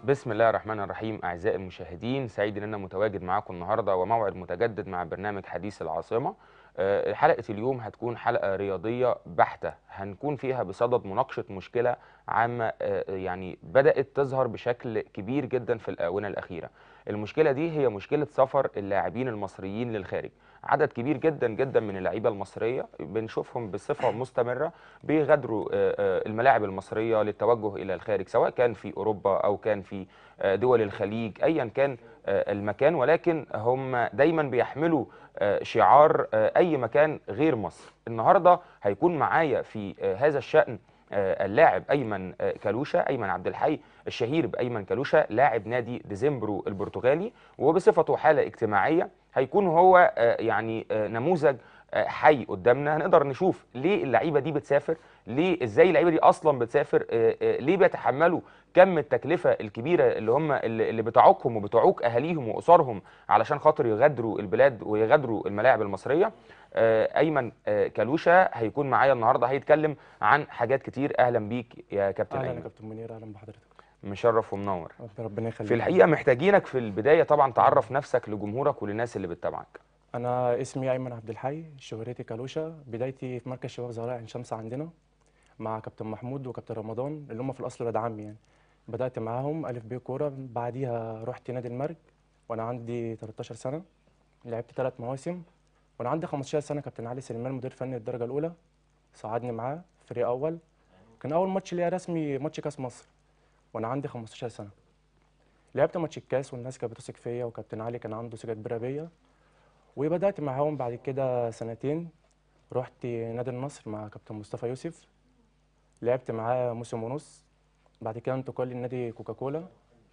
بسم الله الرحمن الرحيم أعزائي المشاهدين سعيد إن أنا متواجد معاكم النهاردة وموعد متجدد مع برنامج حديث العاصمة آه، حلقة اليوم هتكون حلقة رياضية بحتة هنكون فيها بصدد مناقشة مشكلة عامة آه، يعني بدأت تظهر بشكل كبير جدا في الآونة الأخيرة المشكلة دي هي مشكلة سفر اللاعبين المصريين للخارج عدد كبير جدا جدا من اللعيبة المصرية بنشوفهم بصفة مستمرة بيغادروا آه، آه، الملاعب المصرية للتوجه إلى الخارج سواء كان في أوروبا أو كان في آه، دول الخليج أيا كان آه، المكان ولكن هم دايما بيحملوا آه، شعار آه، أي مكان غير مصر النهاردة هيكون معايا في آه، هذا الشأن آه، اللاعب ايمن آه، كالوشا ايمن عبد الحي الشهير بايمن كالوشا لاعب نادي ديزمبرو البرتغالي وبصفته حاله اجتماعيه هيكون هو آه، يعني آه، نموذج آه، حي قدامنا هنقدر نشوف ليه اللعيبه دي بتسافر ليه ازاي اللعيبه دي اصلا بتسافر آه، آه، ليه بيتحملوا كم التكلفه الكبيره اللي هم اللي اللي بتعوقهم وبتعوق اهاليهم واسرهم علشان خاطر يغادروا البلاد ويغادروا الملاعب المصريه آه، ايمن آه، كالوشا هيكون معايا النهارده هيتكلم عن حاجات كتير اهلا بيك يا كابتن اهلا يا ايمن كابتن منير اهلا بحضرتك مشرف ومنور ربنا يخليك في الحقيقه محتاجينك في البدايه طبعا تعرف نفسك لجمهورك وللناس اللي بتتابعك انا اسمي ايمن عبد الحي شهرتي كالوشا بدايتي في مركز شباب زهراء عين شمس عندنا مع كابتن محمود وكابتن رمضان اللي هم في الاصل ولاد عمي يعني بدات معاهم الف ب كوره بعديها رحت نادي المرج وانا عندي 13 سنه لعبت ثلاث مواسم وانا عندي 15 سنه كابتن علي سليمان مدير فني الدرجه الاولى صعدني معاه فريق اول كان اول ماتش ليا رسمي ماتش كاس مصر وانا عندي 15 سنه لعبت ماتش الكاس والناس كانت بتثق فيا وكابتن علي كان عنده ثقه كبيره بيا وبدات معاهم بعد كده سنتين رحت نادي النصر مع كابتن مصطفى يوسف لعبت معاه موسم ونص بعد كده انتقال لنادي كوكاكولا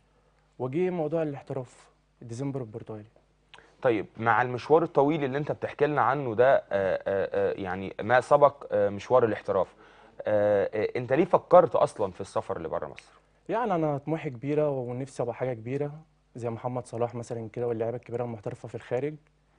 وجي موضوع الاحتراف ديسمبر البرتغالي طيب مع المشوار الطويل اللي انت بتحكي لنا عنه ده آه، آه، آه، يعني ما سبق آه، مشوار الاحتراف آه، آه، انت ليه فكرت اصلا في السفر لبره مصر يعني انا طموحي كبيره ونفسي ابقى حاجه كبيره زي محمد صلاح مثلا كده واللعيبه الكبيره المحترفه في الخارج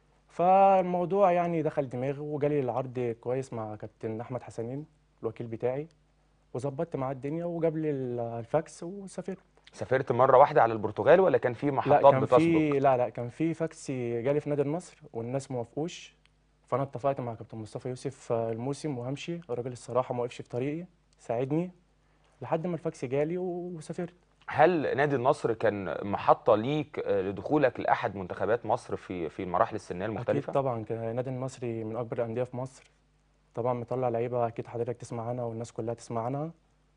فالموضوع يعني دخل دماغي وجالي العرض كويس مع كابتن احمد حسنين الوكيل بتاعي وظبطت معاه الدنيا وجاب لي ال- الفاكس وسافرت سافرت مره واحده على البرتغال ولا كان في لا محطات كان بتسبق في لا لا كان في فاكس جالي في نادي النصر والناس ما وافقوش فانا اتفقت مع كابتن مصطفى يوسف آه، الموسم وهمشي الراجل الصراحه ما وقفش في طريقي ساعدني لحد ما الفاكس جالي وسافرت هل نادي النصر كان محطة ليك آه، لدخولك لأحد منتخبات مصر في في المراحل السنية اكيد المختلفة؟ طبعا كان نادي النصري من اكبر الانديه في مصر طبعا مطلع لعيبه اكيد حضرتك تسمع عنها والناس كلها تسمع عنها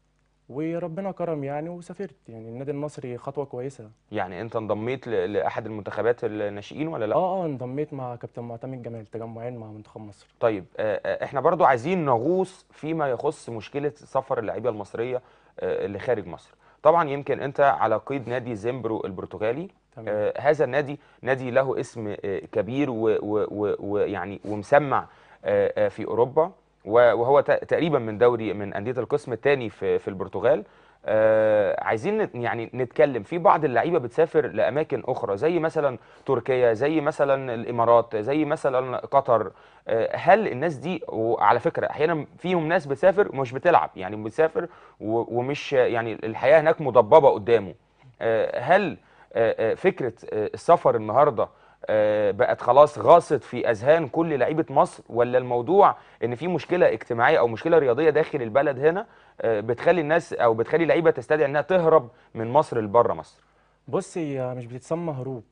وربنا كرم يعني وسافرت يعني النادي المصري خطوه كويسه يعني أنت انضميت ل- لأحد المنتخبات الناشئين ولا لا؟ اه اه انضميت مع كابتن معتمد جمال تجمعين مع منتخب مصر طيب آه، آه، احنا برضو عايزين نغوص فيما يخص مشكلة سفر اللعيبة المصرية آه، اللي خارج مصر. طبعا يمكن أنت على قيد نادي زيمبرو البرتغالي تمام آه، هذا النادي نادي له اسم آه، كبير و- و- و- ويعني ومسمع آه، آه، في اوروبا و- وهو ت- تقريبا من دوري من انديه القسم الثاني في في البرتغال آه، عايزين نت- يعني نتكلم في بعض اللعيبه بتسافر لاماكن اخرى زي مثلا تركيا زي مثلا الامارات زي مثلا قطر آه، هل الناس دي وعلى فكره احيانا فيهم ناس بتسافر ومش بتلعب يعني بتسافر و- ومش يعني الحياه هناك مضببه قدامه آه، هل آه، آه، فكره آه، السفر النهارده آه، بقت خلاص غاصت في اذهان كل لعيبه مصر ولا الموضوع ان في مشكله اجتماعيه او مشكله رياضيه داخل البلد هنا آه، بتخلي الناس او بتخلي لعيبه تستدعي انها تهرب من مصر لبره مصر بص هي مش بتتسمى هروب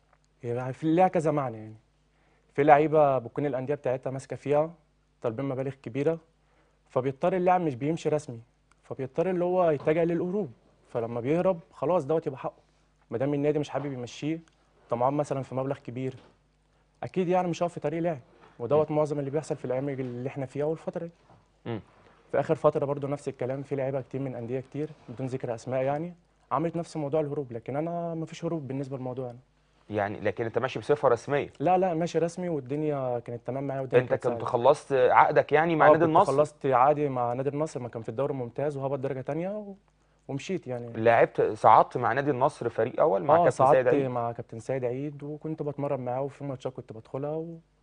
هي في ليها كذا معنى يعني في لعيبه بتكون الانديه بتاعتها ماسكه فيها طالبين مبالغ كبيره فبيضطر اللاعب مش بيمشي رسمي فبيضطر اللي هو يتجه للهروب فلما بيهرب خلاص دوت يبقى حقه ما دام النادي مش حابب يمشيه طمعان مثلا في مبلغ كبير اكيد يعني مش هيقف في طريق لاعب ودوت معظم اللي بيحصل في الايام اللي احنا فيها والفتره دي مم. في اخر فتره برضو نفس الكلام في لعيبه كتير من انديه كتير بدون ذكر اسماء يعني عملت نفس موضوع الهروب لكن انا ما فيش هروب بالنسبه للموضوع يعني. يعني لكن انت ماشي بصفه رسميه لا لا ماشي رسمي والدنيا كانت تمام معايا والدنيا انت كانت كنت سهلة. خلصت عقدك يعني مع آه، نادي كنت النصر خلصت عادي مع نادي النصر ما كان في الدوري الممتاز وهبط درجه تانية و... ومشيت يعني لعبت صعدت مع نادي النصر فريق اول مع اه كابتن سيد صعدت عيد مع كابتن سيد عيد وكنت بتمرن معاه وفي ماتشات كنت بدخلها و...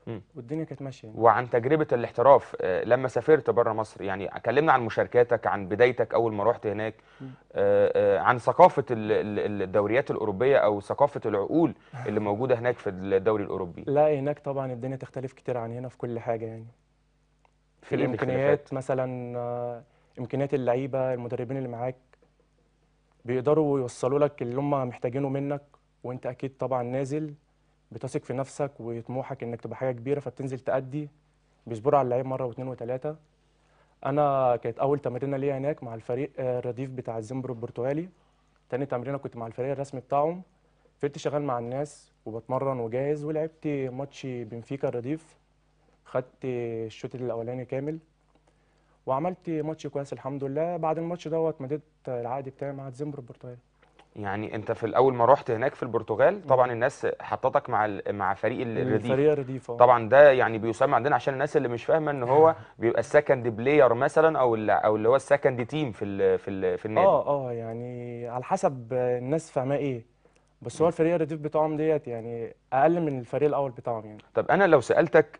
مم. والدنيا كانت ماشيه يعني. وعن تجربة الاحتراف آه، لما سافرت بره مصر يعني كلمنا عن مشاركاتك عن بدايتك أول ما رحت هناك مم. آه، آه، عن ثقافة ال- ال- الدوريات الأوروبية أو ثقافة العقول اللي موجودة هناك في الدوري الأوروبي لا هناك طبعا الدنيا تختلف كتير عن هنا في كل حاجه يعني في إيه الاختلافات؟ الامكانيات مثلا آه، امكانيات اللعيبه المدربين اللي معاك بيقدروا يوصلوا لك اللي هم محتاجينه منك وانت اكيد طبعا نازل بتثق في نفسك وطموحك انك تبقى حاجه كبيره فبتنزل تأدي بيصبروا على اللعيب مره واثنين وثلاثه انا كانت اول تمرينه ليا هناك مع الفريق آه، الرديف بتاع الزمبرو البرتغالي تاني تمرينه كنت مع الفريق الرسمي بتاعهم فضلت شغال مع الناس وبتمرن وجاهز ولعبت ماتش بنفيكا الرديف خدت الشوط الاولاني كامل وعملت ماتش كويس الحمد لله بعد الماتش دوت مديت العقد بتاعي مع الزمبرو البرتغالي يعني أنت في الأول ما رحت هناك في البرتغال طبعا الناس حطتك مع ال- مع فريق ال- الرديف الفريق الرديف اه طبعا ده يعني بيسمى عندنا عشان الناس اللي مش فاهمه ان هو بيبقى السكند بلاير مثلا او ال- او اللي هو السكند تيم في ال في ال في النادي اه اه يعني على حسب الناس فاهماه ايه بس هو الفريق الرديف بتاعهم ديت يعني اقل من الفريق الاول بتاعهم يعني طب انا لو سالتك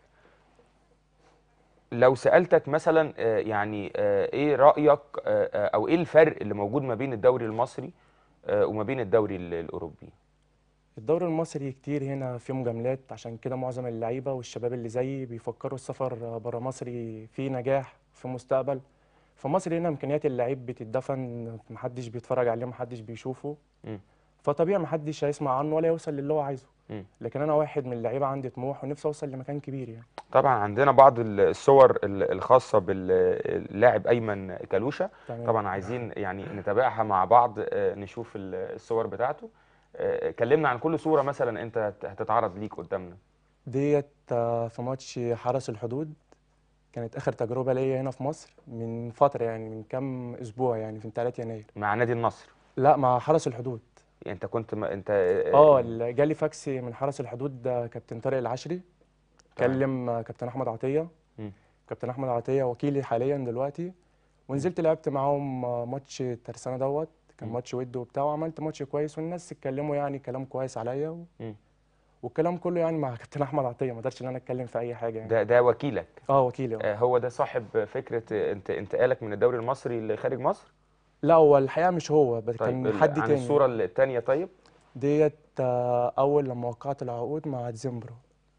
لو سالتك مثلا آه، يعني آه، ايه رايك آه، آه، او ايه الفرق اللي موجود ما بين الدوري المصري آه، وما بين الدوري ال- الاوروبي الدوري المصري كتير هنا فيه مجاملات عشان كده معظم اللعيبه والشباب اللي زيي بيفكروا السفر بره مصر في نجاح في مستقبل في مصر هنا امكانيات اللعيب بتتدفن محدش بيتفرج عليه محدش بيشوفه مم. فطبيعي محدش هيسمع عنه ولا يوصل للي هو عايزه مم. لكن انا واحد من اللعيبه عندي طموح ونفسي اوصل لمكان كبير يعني طبعا عندنا بعض ال- الصور ال- الخاصه باللاعب ايمن كالوشا تمام طبعا عايزين يعني نتابعها مع بعض آه، نشوف ال- الصور بتاعته آه، كلمنا عن كل صوره مثلا انت هت- هتتعرض ليك قدامنا ديت آه، في ماتش حرس الحدود كانت اخر تجربه ليا هنا في مصر من فتره يعني من كام اسبوع يعني في 3 يناير مع نادي النصر لا مع حرس الحدود يعني انت كنت ما انت اه ال- جالي فاكس من حرس الحدود ده كابتن طارق العشري تمام. كلم آه، كابتن احمد عطيه مم. كابتن احمد عطيه وكيلي حاليا دلوقتي ونزلت لعبت معاهم آه، ماتش ترسانه دوت كان مم. ماتش ود وبتاع وعملت ماتش كويس والناس اتكلموا يعني كلام كويس عليا و... مم. والكلام كله يعني مع كابتن احمد عطيه ما قدرتش ان انا اتكلم في اي حاجه يعني ده ده وكيلك اه وكيلي اه آه، هو ده صاحب فكره آه، انت انتقالك من الدوري المصري لخارج مصر لا هو الحقيقه مش هو بس طيب كان ال- حد عن تاني الصوره الثانيه طيب ديت آه، اول لما وقعت العقود مع زيمبرو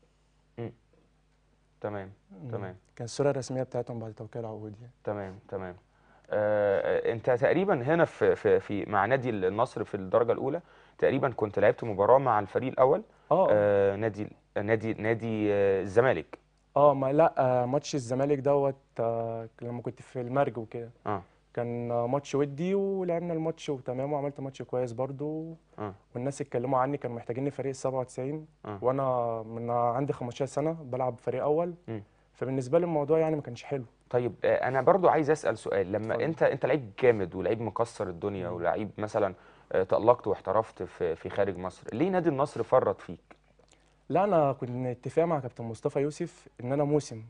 تمام مم. تمام كان الصوره الرسميه بتاعتهم بعد توقيع العقود يعني تمام تمام آه، انت تقريبا هنا في في في مع نادي النصر في الدرجه الاولى تقريبا كنت لعبت مباراه مع الفريق الاول اه آه، نادي نادي نادي آه، الزمالك اه ما لا آه، ماتش الزمالك دوت آه، لما كنت في المرج وكده اه كان آه، ماتش ودي ولعبنا الماتش وتمام وعملت ماتش كويس برضو اه والناس اتكلموا عني كانوا محتاجيني فريق 97 اه وانا من عندي 15 سنه بلعب فريق اول مم. فبالنسبه لي الموضوع يعني ما كانش حلو طيب آه، انا برضو عايز اسال سؤال لما اتفضل. انت انت لعيب جامد ولعيب مكسر الدنيا مم. ولعيب مثلا آه، تألقت واحترفت في في خارج مصر ليه نادي النصر فرط فيك لا انا كنت اتفاق مع كابتن مصطفى يوسف ان انا موسم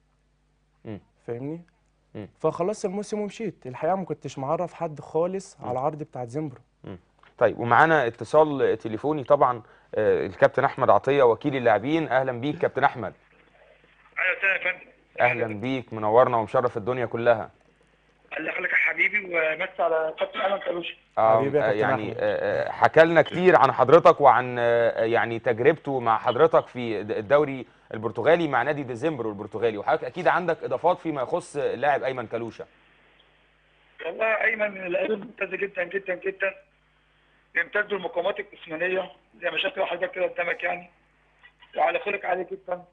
مم. فاهمني مم. فخلصت الموسم ومشيت الحقيقه ما كنتش معرف حد خالص مم. على العرض بتاع زيمبرو طيب ومعانا اتصال تليفوني طبعا آه، الكابتن احمد عطيه وكيل اللاعبين اهلا بيك كابتن احمد ايوه تمام يا فندم اهلا بيك منورنا ومشرف الدنيا كلها الله يخليك يا حبيبي ومس على كابتن ايمن كالوشي آه، حبيبي يا آه، كابتن يعني أحمد. آه، آه، حكى لنا كتير عن حضرتك وعن آه، يعني تجربته مع حضرتك في د- الدوري البرتغالي مع نادي ديزمبر البرتغالي وحضرتك اكيد عندك اضافات فيما يخص اللاعب ايمن كالوشا والله ايمن من اللعيبه الممتازه جدا جدا جدا بيمتازوا المقامات الجسمانيه زي ما شايف حضرتك كده قدامك يعني وعلى خلق عالي جدا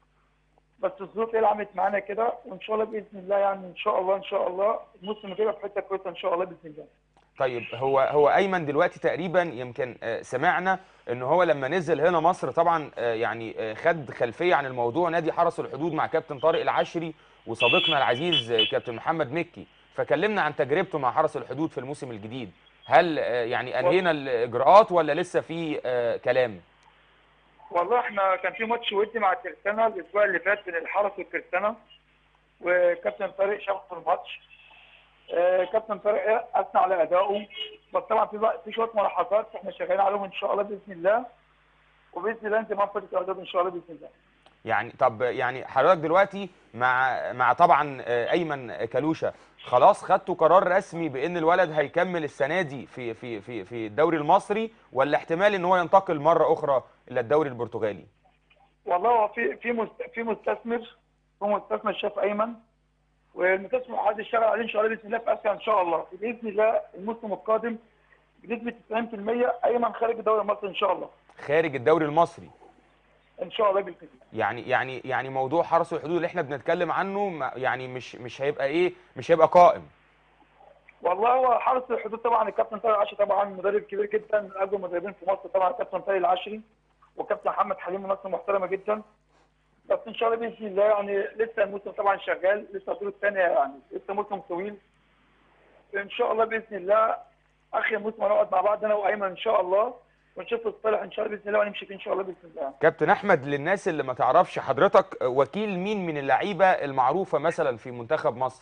بس الظروف هي اللي عملت معانا كده وان شاء الله باذن الله يعني ان شاء الله ان شاء الله الموسم الجاي في حته كويسه ان شاء الله باذن الله طيب هو هو ايمن دلوقتي تقريبا يمكن آه، سمعنا ان هو لما نزل هنا مصر طبعا آه، يعني آه، خد خلفيه عن الموضوع نادي حرس الحدود مع كابتن طارق العشري وصديقنا العزيز آه، كابتن محمد مكي فكلمنا عن تجربته مع حرس الحدود في الموسم الجديد هل آه، يعني انهينا الاجراءات ولا لسه في آه، كلام والله احنا كان في ماتش ودي مع كريستانا الاسبوع اللي فات بين الحرس وكريستانا وكابتن طارق شاف في الماتش آه، كابتن طارق اثنى على ادائه بس طبعا في بقى في شويه ملاحظات احنا شغالين عليهم ان شاء الله باذن الله وباذن الله انت ما فتره الاعداد ان شاء الله باذن الله يعني طب يعني حضرتك دلوقتي مع مع طبعا آه، ايمن كلوشه خلاص خدتوا قرار رسمي بان الولد هيكمل السنه دي في في في في الدوري المصري ولا احتمال ان هو ينتقل مره اخرى الى الدوري البرتغالي والله هو في في مست- في مستثمر هو مستثمر شاف ايمن والمستثمر عايز يشتغل عليه ان شاء الله باذن الله في اسيا ان شاء الله باذن الله الموسم القادم بنسبه 90% ايمن خارج الدوري المصري ان شاء الله خارج الدوري المصري ان شاء الله باذن الله يعني يعني يعني موضوع حرس الحدود اللي احنا بنتكلم عنه ما- يعني مش مش هيبقى ايه مش هيبقى قائم والله هو حارس الحدود طبعا الكابتن طارق العشري طبعا مدرب كبير جدا من اجمل المدربين في مصر طبعا الكابتن طارق العشري والكابتن محمد حليم ناس محترمه جدا بس ان شاء الله باذن الله يعني لسه الموسم طبعا شغال لسه الدور الثانيه يعني لسه موسم طويل ان شاء الله باذن الله اخر موسم هنقعد مع بعض انا وايمن ان شاء الله ونشوف الصالح ان شاء الله باذن الله ونمشي فيه ان شاء الله باذن الله كابتن احمد للناس اللي ما تعرفش حضرتك وكيل مين من اللعيبه المعروفه مثلا في منتخب مصر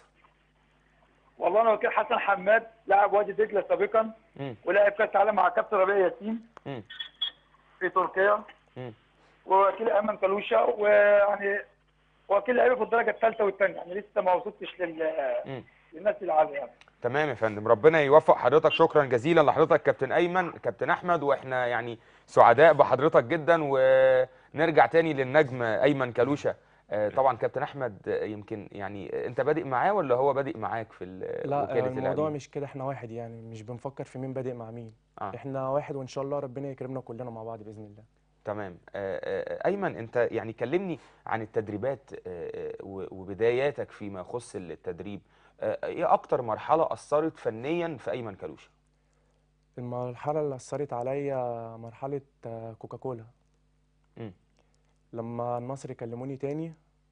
والله انا وكيل حسن حماد لاعب وادي دجله سابقا مم. ولاعب كاس عالم مع كابتن ربيع ياسين مم. في تركيا مم. ووكيل ايمن كلوشه ويعني وكيل لعيبه في الدرجه الثالثه والثانيه يعني لسه ما وصلتش لل مم. للناس العاليه يعني تمام يا فندم ربنا يوفق حضرتك شكرا جزيلا لحضرتك كابتن ايمن كابتن احمد واحنا يعني سعداء بحضرتك جدا ونرجع تاني للنجم ايمن كلوشه آه، طبعا كابتن احمد آه، يمكن يعني آه، انت بادئ معاه ولا هو بادئ معاك في ال- لا وكاله الموضوع اللاعبين؟ مش كده احنا واحد يعني مش بنفكر في مين بادئ مع مين آه. احنا واحد وان شاء الله ربنا يكرمنا كلنا مع بعض باذن الله تمام آه، آه، ايمن انت يعني كلمني عن التدريبات آه، آه، و- وبداياتك فيما يخص التدريب آه، ايه اكتر مرحله اثرت فنيا في ايمن كلوشه المرحله اللي اثرت عليا مرحله آه، كوكاكولا مم. لما النصر كلموني تاني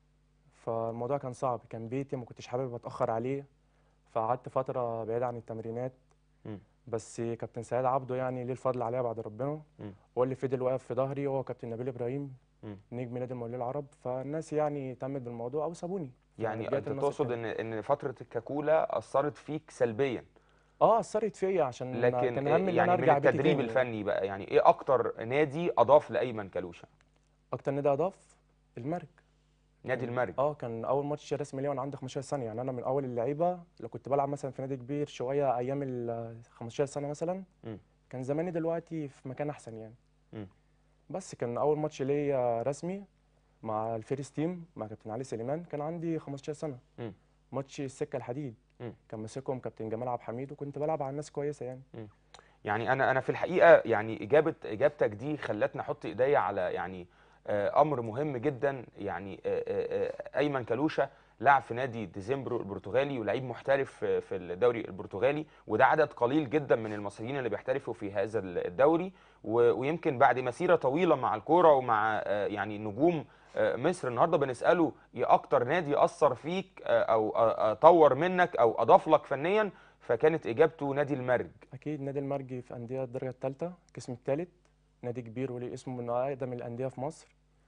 فالموضوع كان صعب كان بيتي ما كنتش حابب اتاخر عليه فقعدت فتره بعيد عن التمرينات مم. بس كابتن سعيد عبده يعني ليه الفضل عليا بعد ربنا مم. هو اللي فضل واقف في ظهري هو كابتن نبيل ابراهيم مم. نجم نادي المقاولين العرب فالناس يعني تمت بالموضوع او سابوني يعني فرجعت انت النصر تقصد تاني. ان ان فتره الكاكولا اثرت فيك سلبيا اه اثرت فيا عشان لكن كان إيه همي ان يعني انا من ارجع بيتي التدريب تاني الفني بقى يعني ايه اكتر نادي اضاف لايمن كلوشه اكتر نادي اضاف المرج نادي المرج اه كان اول ماتش رسمي ليا وانا عندي 15 سنه يعني انا من اول اللعيبه لو كنت بلعب مثلا في نادي كبير شويه ايام ال 15 سنه مثلا مم. كان زماني دلوقتي في مكان احسن يعني مم. بس كان اول ماتش ليا رسمي مع الفيرست تيم مع كابتن علي سليمان كان عندي 15 سنه مم. ماتش السكه الحديد مم. كان ماسكهم كابتن جمال عبد الحميد وكنت بلعب على ناس كويسه يعني يعني انا انا في الحقيقه يعني اجابه اجابتك دي خلتني احط ايديا على يعني آه، امر مهم جدا يعني آه، آه، آه، ايمن كلوشه لعب في نادي ديزمبرو البرتغالي ولعيب محترف في في الدوري البرتغالي وده عدد قليل جدا من المصريين اللي بيحترفوا في هذا الدوري و- ويمكن بعد مسيره طويله مع الكوره ومع آه، يعني نجوم آه، مصر النهارده بنساله ايه اكتر نادي اثر فيك آه، او آه، آه، طور منك او اضاف لك فنيا فكانت اجابته نادي المرج اكيد نادي المرج في انديه الدرجه الثالثه القسم الثالث نادي كبير وليه اسمه من اقدم الانديه في مصر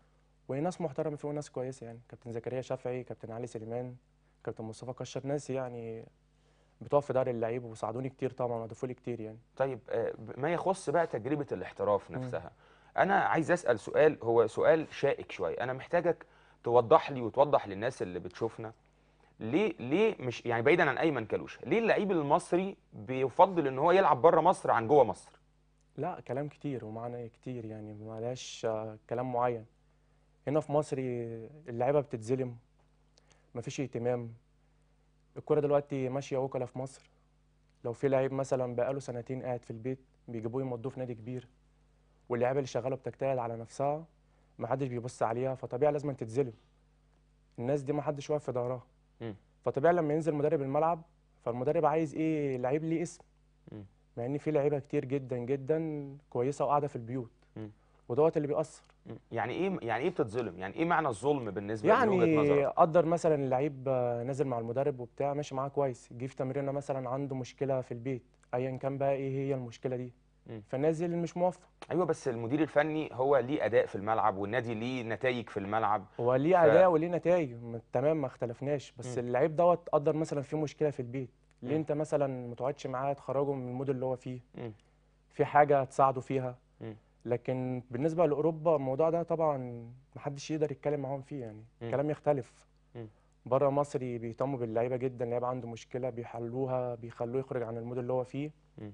وناس محترمه فيه وناس كويسه يعني كابتن زكريا شافعي كابتن علي سليمان كابتن مصطفى كشر ناس يعني بتقف في دار اللعيب وساعدوني كتير طبعا وضافوا لي كتير يعني طيب آه، ما يخص بقى تجربة الاحتراف مم. نفسها أنا عايز أسأل سؤال هو سؤال شائك شوية أنا محتاجك توضح لي وتوضح للناس اللي بتشوفنا ليه ليه مش يعني بعيدا عن أيمن كلوشة ليه اللعيب المصري بيفضل إن هو يلعب بره مصر عن جوه مصر لا كلام كتير ومعنى كتير يعني ملهاش آه، كلام معين هنا في مصر اللعيبه بتتظلم مفيش اهتمام الكرة دلوقتي ماشيه وكلاء في مصر لو في لعيب مثلا بقاله سنتين قاعد في البيت بيجيبوه يمضوه في نادي كبير واللعيبه اللي شغاله بتجتهد على نفسها محدش بيبص عليها فطبيعي لازم تتظلم الناس دي محدش واقف في ظهرها مم. فطبيعي لما ينزل مدرب الملعب فالمدرب عايز ايه لعيب ليه اسم مم. مع ان في لعيبه كتير جدا جدا كويسه وقاعده في البيوت مم. ودوت اللي بيأثر مم. يعني إيه يعني إيه بتتظلم يعني إيه معنى الظلم بالنسبة لوجهة يعني نظرك قدر مثلا اللعيب آه، نازل مع المدرب وبتاع ماشي معاه كويس جه في تمرينه مثلا عنده مشكله في البيت ايا كان بقى ايه هي المشكله دي مم. فنازل مش موفق أيوه بس المدير الفني هو ليه أداء في الملعب والنادي ليه نتائج في الملعب هو ليه ف- اداء وليه نتائج م- تمام ما اختلفناش بس مم. اللعيب دوت قدر مثلا في مشكله في البيت ليه مم. انت مثلا ما تقعدش معاه تخرجه من المود اللي هو فيه مم. في حاجه تساعده فيها مم. لكن بالنسبه لاوروبا الموضوع ده طبعا محدش يقدر يتكلم معاهم فيه يعني مم. كلام يختلف مم. بره مصر بيهتموا باللعيبه جدا اللعيب عنده مشكله بيحلوها بيخلوه يخرج عن المود اللي هو فيه مم.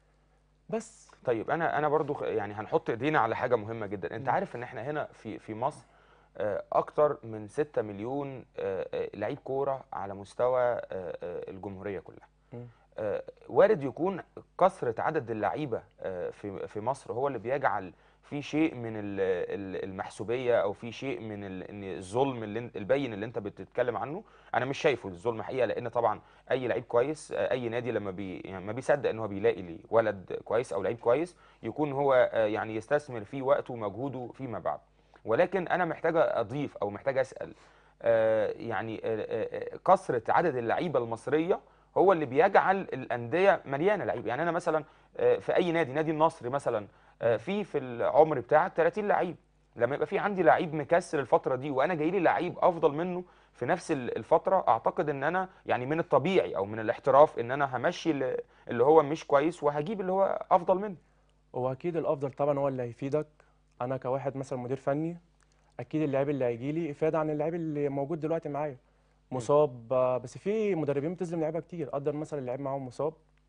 بس طيب انا انا برضو خ- يعني هنحط ايدينا على حاجه مهمه جدا انت مم. عارف ان احنا هنا في في مصر آه، اكتر من 6 مليون آه، آه، لعيب كوره على مستوى آه، آه، الجمهوريه كلها مم. آه، وارد يكون كثره عدد اللعيبه آه، في في مصر هو اللي بيجعل في شيء من ال- ال- المحسوبيه او في شيء من ال- إن الظلم اللي انت- البين اللي انت بتتكلم عنه انا مش شايفه الظلم حقيقه لان طبعا اي لعيب كويس آه، اي نادي لما بي يعني ما بيصدق ان هو بيلاقي لي ولد كويس او لعيب كويس يكون هو آه، يعني يستثمر فيه وقته ومجهوده فيما بعد ولكن انا محتاج اضيف او محتاج اسال آه، يعني آه، آه، آه، كثره عدد اللعيبه المصريه هو اللي بيجعل الانديه مليانه لعيبه يعني انا مثلا آه، في اي نادي نادي النصر مثلا آه، في في العمر بتاعك 30 لعيب لما يبقى في عندي لعيب مكسر الفتره دي وانا جاي لي لعيب افضل منه في نفس ال- الفتره اعتقد ان انا يعني من الطبيعي او من الاحتراف ان انا همشي اللي اللي هو مش كويس وهجيب اللي هو افضل منه هو اكيد الافضل طبعا هو اللي هيفيدك انا كواحد مثلا مدير فني اكيد اللاعب اللي هيجي لي افاده عن اللاعب اللي موجود دلوقتي معايا مصاب آه، بس في مدربين بتظلم لعيبه كتير قدر مثلا اللعيب معاهم مصاب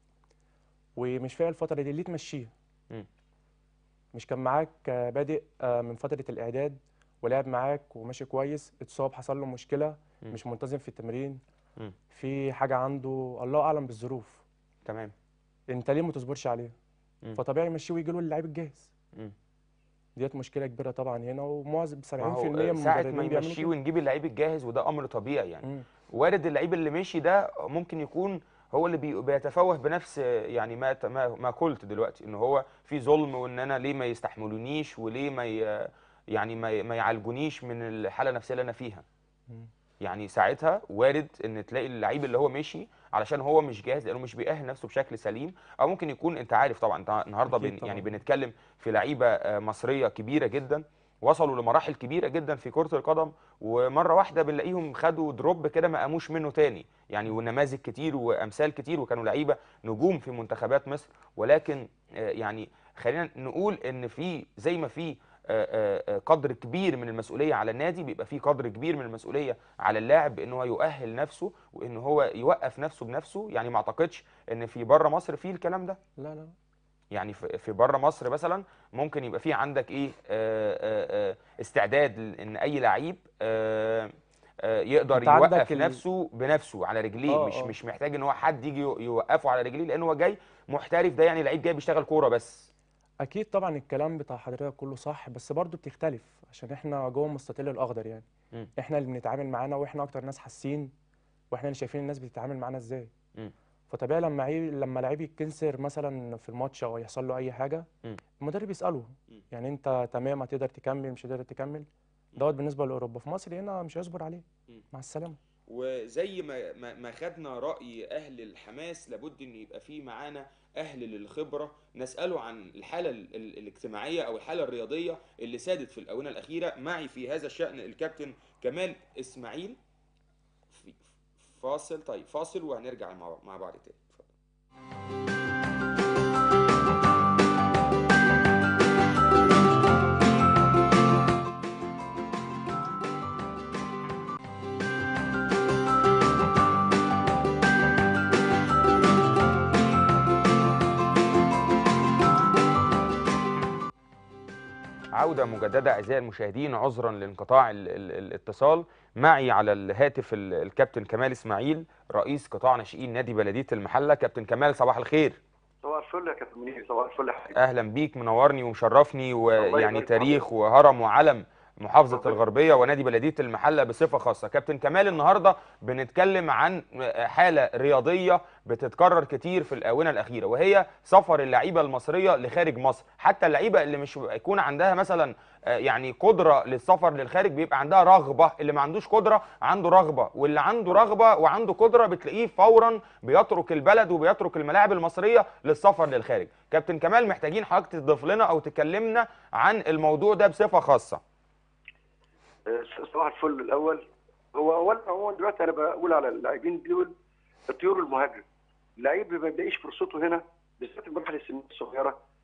ومش فايق الفتره دي ليه تمشيه مم. مش كان معاك آه، بادئ آه، من فتره الاعداد ولعب معاك وماشي كويس اتصاب حصل له مشكله مم. مش منتظم في التمرين مم. في حاجه عنده الله اعلم بالظروف تمام انت ليه ما تصبرش عليه مم. فطبيعي يمشيه ويجي له اللعيب الجاهز مم. ديت مشكله كبيره طبعا هنا ومعظم 70% ما هو من آه، ساعة المدربين ما بيعملوا يمشيه كده ونجيب اللعيب الجاهز وده أمر طبيعي يعني مم. وارد اللعيب اللي مشي ده ممكن يكون هو اللي بي- بيتفوه بنفس يعني ما ت- ما ما قلت دلوقتي ان هو في ظلم وان انا ليه ما يستحملونيش وليه ما ي- يعني ما ي- ما يعالجونيش من الحاله النفسيه اللي انا فيها مم. يعني ساعتها وارد ان تلاقي اللعيب اللي هو مشي علشان هو مش جاهز لانه مش بيأهل نفسه بشكل سليم او ممكن يكون انت عارف طبعا انت النهارده أكيد بن يعني طبعاً. بنتكلم في لعيبه آه، مصريه كبيره جدا وصلوا لمراحل كبيره جدا في كره القدم ومره واحده بنلاقيهم خدوا دروب كده ما قاموش منه تاني يعني ونماذج كتير وامثال كتير وكانوا لعيبه نجوم في منتخبات مصر ولكن آه، يعني خلينا نقول ان في زي ما في آه، آه، آه، قدر كبير من المسؤوليه على النادي بيبقى في قدر كبير من المسؤوليه على اللاعب بان هو يؤهل نفسه وان هو يوقف نفسه بنفسه يعني ما اعتقدش ان في بره مصر في الكلام ده لا لا يعني في في بره مصر مثلا ممكن يبقى في عندك ايه آه، آه، آه، استعداد ل- ان اي لعيب آه، آه، يقدر أنت عندك يوقف ال- نفسه بنفسه على رجليه آه، مش آه. مش محتاج ان هو حد يجي يو- يوقفه على رجليه لان هو جاي محترف ده يعني لعيب جاي بيشتغل كوره بس اكيد طبعا الكلام بتاع حضرتك كله صح بس برضه بتختلف عشان احنا جوه المستطيل الاخضر يعني مم. احنا اللي بنتعامل معانا واحنا اكتر ناس حاسين واحنا اللي شايفين الناس بتتعامل معانا ازاي مم. فطبيعي لما عيب لما لعيب يتكسر مثلا في الماتش او يحصل له اي حاجه مم. المدرب يساله مم. يعني انت تمام هتقدر تكمل مش هتقدر تكمل دوت بالنسبه لاوروبا في مصر هنا مش هيصبر عليه مم. مع السلامه وزي ما ما ما خدنا رأي أهل الحماس لابد إن يبقى في معانا أهل للخبرة نسأله عن الحالة ال- ال- الاجتماعية أو الحالة الرياضية اللي سادت في الآونة الأخيرة معي في هذا الشأن الكابتن كمال إسماعيل في فاصل طيب فاصل وهنرجع مع مع بعض تاني اتفضل. عودة مجددة أعزائي المشاهدين عذرا لانقطاع ال- ال- الاتصال معي على الهاتف ال- الكابتن كمال إسماعيل رئيس قطاع ناشئين نادي بلدية المحلة كابتن كمال صباح الخير صباح الفل يا كابتن منير صباح الفل يا حبيبي أهلا بيك منورني ومشرفني ويعني يبارك تاريخ وهرم وعلم محافظة ربنا الغربية ونادي بلدية المحلة بصفة خاصة كابتن كمال النهاردة بنتكلم عن حالة رياضية بتتكرر كتير في الآونة الأخيرة وهي سفر اللعيبة المصرية لخارج مصر حتى اللعيبة اللي مش يكون عندها مثلا آه، يعني قدرة للسفر للخارج بيبقى عندها رغبة اللي ما عندوش قدرة عنده رغبة واللي عنده رغبة وعنده قدرة بتلاقيه فورا بيترك البلد وبيترك الملاعب المصرية للسفر للخارج كابتن كمال محتاجين حضرتك تضيف لنا أو تكلمنا عن الموضوع ده بصفة خاصة آه، صباح الفل الاول هو اولا هو دلوقتي انا بقول على اللاعبين دول الطيور المهاجره اللعيب ما بيلاقيش فرصته هنا بالذات المراحل السنيه الصغيره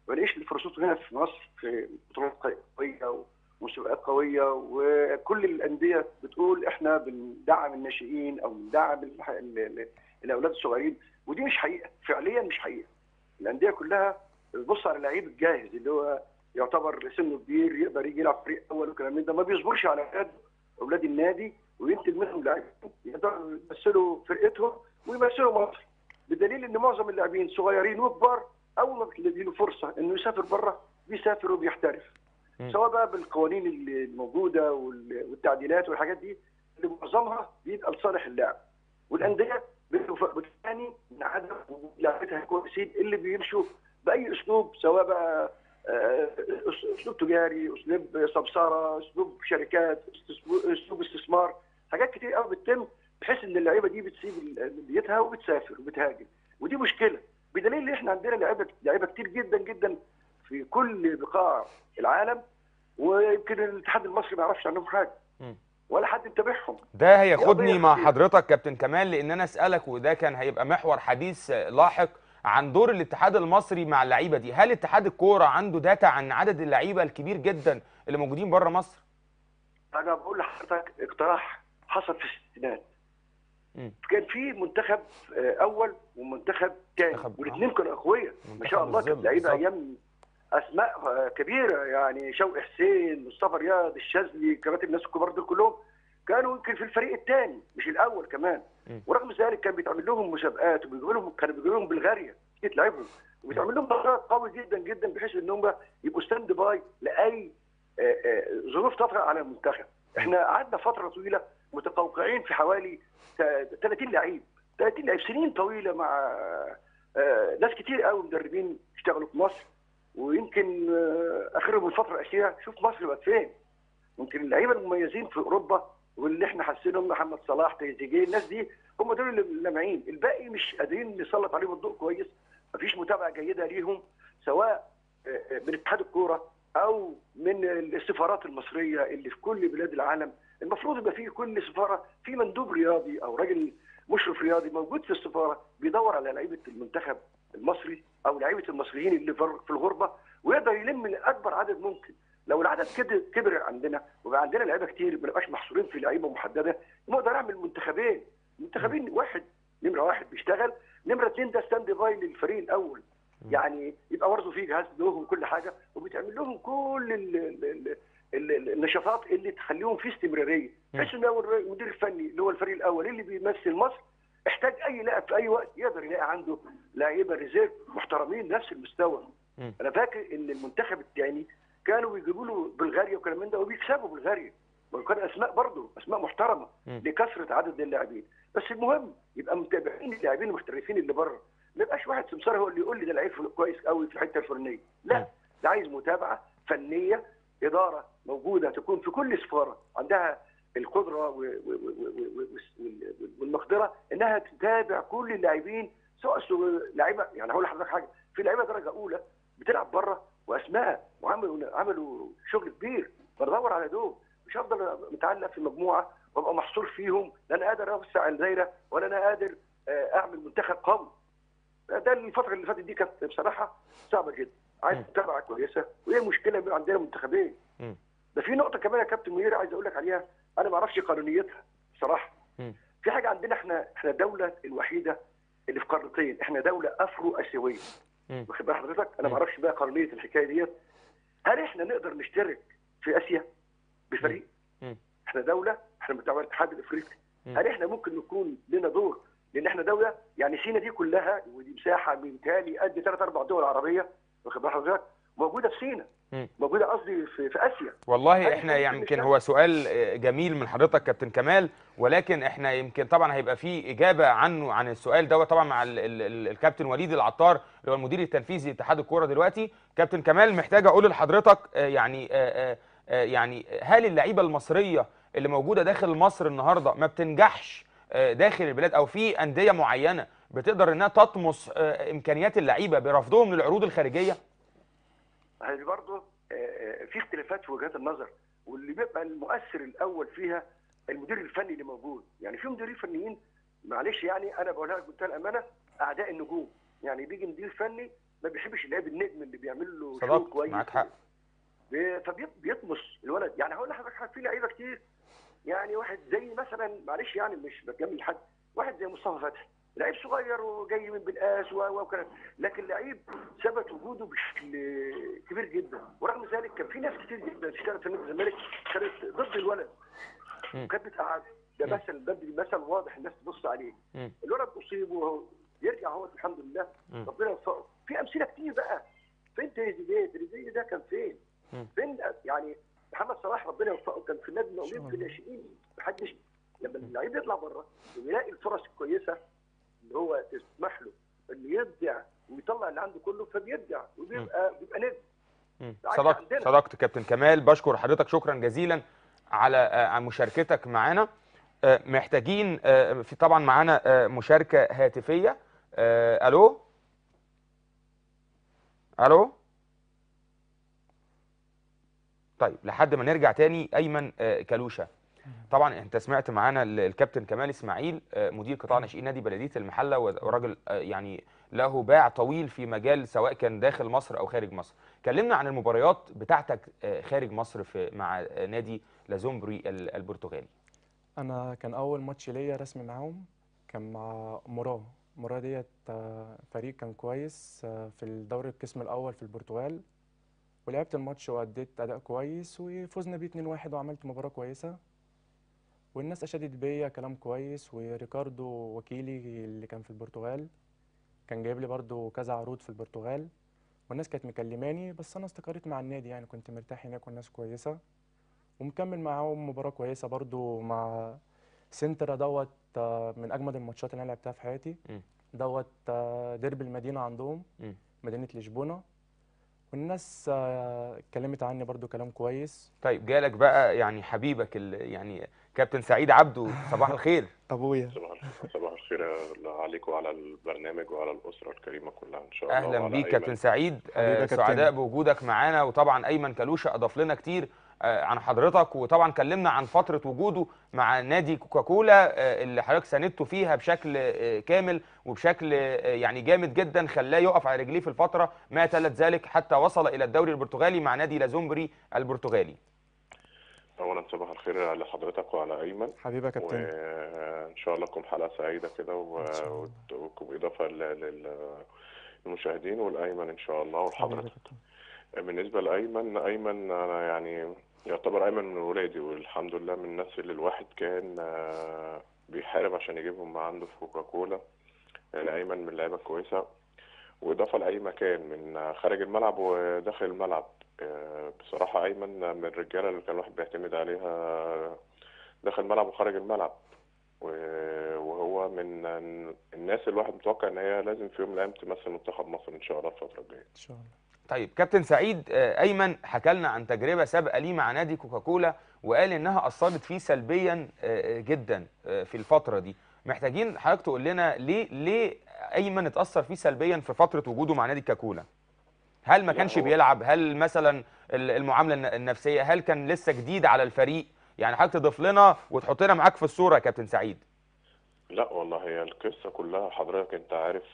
ما بلاقيش فرصته هنا في مصر في بطولات قويه ومسابقات قويه وكل الانديه بتقول احنا بندعم الناشئين او بندعم الح- ال- ال- الاولاد الصغيرين ودي مش حقيقه فعليا مش حقيقه الانديه كلها بتبص على اللعيب الجاهز اللي هو يعتبر سنه كبير يقدر يجي يلعب فريق اول وكلام من ده ما بيصبرش على اولاد اولاد النادي وينتج منهم لاعبين يقدروا يمثلوا فرقتهم ويمثلوا مصر بدليل ان معظم اللاعبين صغيرين وكبار اول ما بتدي له فرصه انه يسافر بره بيسافر وبيحترف مم. سواء بقى بالقوانين اللي الموجوده وال- والتعديلات والحاجات دي اللي معظمها بيبقى لصالح اللاعب والانديه بتف- بتعاني من عدم وجود لاعبتها كويسين اللي بيمشوا باي اسلوب سواء بقى آه، أس- اسلوب تجاري اسلوب سمساره اسلوب شركات استس- اسلوب استثمار حاجات كتير قوي بتتم بحيث ان اللعيبه دي بتسيب ال- بيتها وبتسافر وبتهاجر ودي مشكله بدليل ان احنا عندنا لعيبه لعيبه كتير جدا جدا في كل بقاع العالم ويمكن الاتحاد المصري ما يعرفش عنهم حاجه مم. ولا حد متابعهم ده هياخدني قضية مع خطيرة. حضرتك كابتن كمال لان انا اسالك وده كان هيبقى محور حديث لاحق عن دور الاتحاد المصري مع اللعيبه دي هل اتحاد الكوره عنده داتا عن عدد اللعيبه الكبير جدا اللي موجودين بره مصر انا بقول لحضرتك اقتراح حصل في الستينات مم. كان في منتخب آه، اول ومنتخب ثاني منتخب- والاثنين كانوا اقوياء ما منتخب شاء الله كانت الظل لعيبه بالظبط. ايام اسماء آه، كبيره يعني شوقي حسين مصطفى رياض الشاذلي كباتن الناس الكبار دول كلهم كانوا يمكن في الفريق الثاني مش الاول كمان مم. ورغم ذلك كان بيتعمل لهم مسابقات وبيجيبوا لهم كانوا بيجيبوا لهم بلغاريا يتلعبوا وبيتعمل لهم قرارات قوي جدا جدا بحيث ان هم يبقوا ستاند باي لاي آه، آه، ظروف تطرأ على المنتخب احنا قعدنا فتره طويله متقوقعين في حوالي تا- 30 لعيب 30 لعيب سنين طويله مع آه، ناس كتير قوي مدربين اشتغلوا في مصر ويمكن آه، اخرهم الفتره الاخيره شوف مصر بقت فين ممكن اللعيبه المميزين في اوروبا واللي احنا حاسينهم محمد صلاح تريزيجيه الناس دي هم دول اللي لامعين الباقي مش قادرين نسلط عليهم الضوء كويس مفيش متابعه جيده ليهم سواء آه، من اتحاد الكوره او من السفارات المصريه اللي في كل بلاد العالم المفروض يبقى في كل سفاره في مندوب رياضي او راجل مشرف رياضي موجود في السفاره بيدور على لعيبه المنتخب المصري او لعيبه المصريين اللي في في الغربه ويقدر يلم من اكبر عدد ممكن لو العدد كده كبر عندنا وبقى عندنا لعيبه كتير ما نبقاش محصورين في لعيبه محدده نقدر نعمل منتخبين منتخبين واحد نمره واحد بيشتغل نمره اثنين ده ستاند باي للفريق الاول يعني يبقى برضه في جهاز لهم وكل حاجه وبيتعمل لهم كل ال ال ال ال النشاطات اللي تخليهم في استمراريه بحيث ان هو المدير الفني اللي هو الفريق الاول اللي بيمثل مصر احتاج اي لاعب في اي وقت يقدر يلاقي عنده لعيبه ريزيرف محترمين نفس المستوى مم. انا فاكر ان المنتخب الثاني كانوا بيجيبوا له بلغاريا وكلام من ده وبيكسبوا بلغاريا وكان اسماء برضه اسماء محترمه مم. لكثره عدد اللاعبين بس المهم يبقى متابعين اللاعبين المحترفين اللي بره ما يبقاش واحد سمسار هو اللي يقول لي ده لعيب كويس قوي في الحته الفلانيه مم. لا ده عايز متابعه فنيه اداره موجوده تكون في كل سفاره عندها القدره و- و- و- و- و- وال- والمقدره انها تتابع كل اللاعبين سواء سو- لعيبه يعني هقول لحضرتك حاجه في لعيبه درجه اولى بتلعب بره واسماء وعملوا عملوا شغل كبير بدور على دول مش هفضل متعلق في مجموعه وابقى محصور فيهم لا انا قادر اوسع الدايره ولا انا قادر آه، اعمل منتخب قوي ده الفتره اللي فاتت دي كانت بصراحه صعبه جدا عايز مم. متابعه كويسه وهي مشكله بيبقى عندنا منتخبين مم. ده في نقطه كمان يا كابتن منير عايز اقول لك عليها انا ما اعرفش قانونيتها بصراحه مم. في حاجه عندنا احنا احنا الدوله الوحيده اللي في قارتين احنا دوله افرو اسيويه مم. واخد بال حضرتك انا مم. ما اعرفش بقى قانونيه الحكايه ديت هل احنا نقدر نشترك في اسيا بفريق مم. احنا دوله احنا بتاع الاتحاد الافريقي مم. هل احنا ممكن نكون لنا دور لان احنا دوله يعني سينا دي كلها ودي مساحه من تالي قد ثلاث اربع دول عربيه واخد بال حضرتك موجوده في سينا مم. موجوده قصدي في, في اسيا والله هل احنا ممكن يمكن نشتغل؟ هو سؤال آه، جميل من حضرتك كابتن كمال ولكن احنا يمكن طبعا هيبقى في اجابه عنه عن السؤال دوت طبعا مع ال ال ال الكابتن وليد العطار اللي هو المدير التنفيذي لاتحاد الكوره دلوقتي كابتن كمال محتاج اقول لحضرتك آه، يعني آه، آه، آه، يعني هل اللعيبه المصريه اللي موجوده داخل مصر النهارده ما بتنجحش آه، داخل البلاد او في انديه معينه بتقدر انها تطمس آه، امكانيات اللعيبه برفضهم للعروض الخارجيه هذه برضه آه، آه، في اختلافات في وجهات النظر واللي بيبقى المؤثر الاول فيها المدير الفني اللي موجود يعني في مديرين فنيين معلش يعني انا بقولها لك بمنتهى الامانه اعداء النجوم يعني بيجي مدير فني ما بيحبش اللعيب النجم اللي بيعمل له شو صدقت كويس معاك حق فبيطمس الولد يعني هقول لحضرتك حاجة، في لعيبه كتير يعني واحد زي مثلا معلش يعني مش بتجمل حد واحد زي مصطفى فتحي لعيب صغير وجاي من بالقاس و- و- وكده لكن لعيب ثبت وجوده بشكل كبير جدا ورغم ذلك كان في ناس كتير جدا اشتغلت في نادي الزمالك كانت ضد الولد مم. وكانت بتقعد ده مم. مثل ده مثل واضح الناس تبص عليه مم. الولد اصيب وهو يرجع هو الحمد لله مم. ربنا يوفقه في امثله كتير بقى فين تريزيجيه تريزيجيه ده كان فين مم. فين يعني محمد صلاح ربنا يوفقه كان في النادي شاء المقاولين في الله. الناشئين محدش لما اللعيب يطلع بره ويلاقي الفرص الكويسه اللي هو تسمح له انه يبدع ويطلع اللي عنده كله فبيبدع وبيبقى بيبقى نجم مم. عكس صدقت عندنا. صدقت كابتن كمال بشكر حضرتك شكرا جزيلا على آه، على مشاركتك معانا آه، محتاجين آه، في طبعا معانا آه، مشاركة هاتفية آه، الو الو طيب لحد ما نرجع تاني ايمن آه، كلوشه طبعا انت سمعت معانا ال- الكابتن كمال اسماعيل آه، مدير قطاع ناشئين نادي بلديه المحله وراجل آه، يعني له باع طويل في مجال سواء كان داخل مصر او خارج مصر كلمنا عن المباريات بتاعتك آه، خارج مصر في مع آه، نادي لازومبري ال- البرتغالي انا كان اول ماتش ليا رسمي معاهم كان مع مراه مراه ديت آه، فريق كان كويس آه، في الدوري القسم الاول في البرتغال ولعبت الماتش واديت اداء كويس وفزنا بيه 2-1 وعملت مباراه كويسه والناس اشادت بيا كلام كويس وريكاردو وكيلي اللي كان في البرتغال كان جايب لي برضو كذا عروض في البرتغال والناس كانت مكلماني بس انا استقريت مع النادي يعني كنت مرتاح هناك والناس كويسه ومكمل معاهم مباراة كويسة برضو مع سنترا دوت آه، من أجمد الماتشات اللي أنا لعبتها في حياتي مم. دوت آه، ديربي المدينة عندهم مم. مدينة لشبونة والناس آه، اتكلمت عني برضو كلام كويس طيب جالك بقى يعني حبيبك ال- يعني كابتن سعيد عبده صباح الخير أبويا صباح الخير صباح الخير عليك وعلى البرنامج وعلى الأسرة الكريمة كلها إن شاء الله اهلا وعلى بيك أيمن. كابتن سعيد حبيبي يا آه، كابتن. سعداء بوجودك معانا وطبعا ايمن كلوشه اضاف لنا كتير آه، عن حضرتك وطبعا كلمنا عن فتره وجوده مع نادي كوكاكولا آه، اللي حضرتك ساندته فيها بشكل آه، كامل وبشكل آه، يعني جامد جدا خلاه يقف على رجليه في الفتره ما تلت ذلك حتى وصل الى الدوري البرتغالي مع نادي لازومبري البرتغالي أولا صباح الخير لحضرتك وعلى أيمن حبيبي يا كابتن وإن شاء الله تكون حلقة سعيدة كده و- إن شاء الله. وت- وتكون إضافة لل- لل- للمشاهدين والأيمن إن شاء الله حبيبي يا ولحضرتك كابتن بالنسبة لأيمن أيمن أنا يعني يعتبر أيمن من ولادي والحمد لله من الناس اللي الواحد كان آه، بيحارب عشان يجيبهم ما عنده في كوكاكولا يعني أيمن من اللعيبة كويسة وإضافة لأي مكان من خارج الملعب وداخل الملعب آه، بصراحة أيمن من الرجالة اللي كان الواحد بيعتمد عليها داخل الملعب وخارج الملعب و- وهو من الناس اللي الواحد متوقع إن هي لازم في يوم من الأيام تمثل منتخب مصر إن شاء الله الفترة الجاية. إن شاء الله طيب كابتن سعيد آه، ايمن حكى لنا عن تجربه سابقه ليه مع نادي كوكاكولا وقال انها اثرت فيه سلبيا آه، جدا آه، في الفتره دي محتاجين حضرتك تقول لنا ليه ليه ايمن اتاثر فيه سلبيا في فتره وجوده مع نادي كاكولا هل ما لا، كانش هو- بيلعب هل مثلا ال- المعامله الن- النفسيه هل كان لسه جديد على الفريق يعني حضرتك تضيف لنا وتحطنا معاك في الصوره يا كابتن سعيد لا والله هي القصة كلها حضرتك انت عارف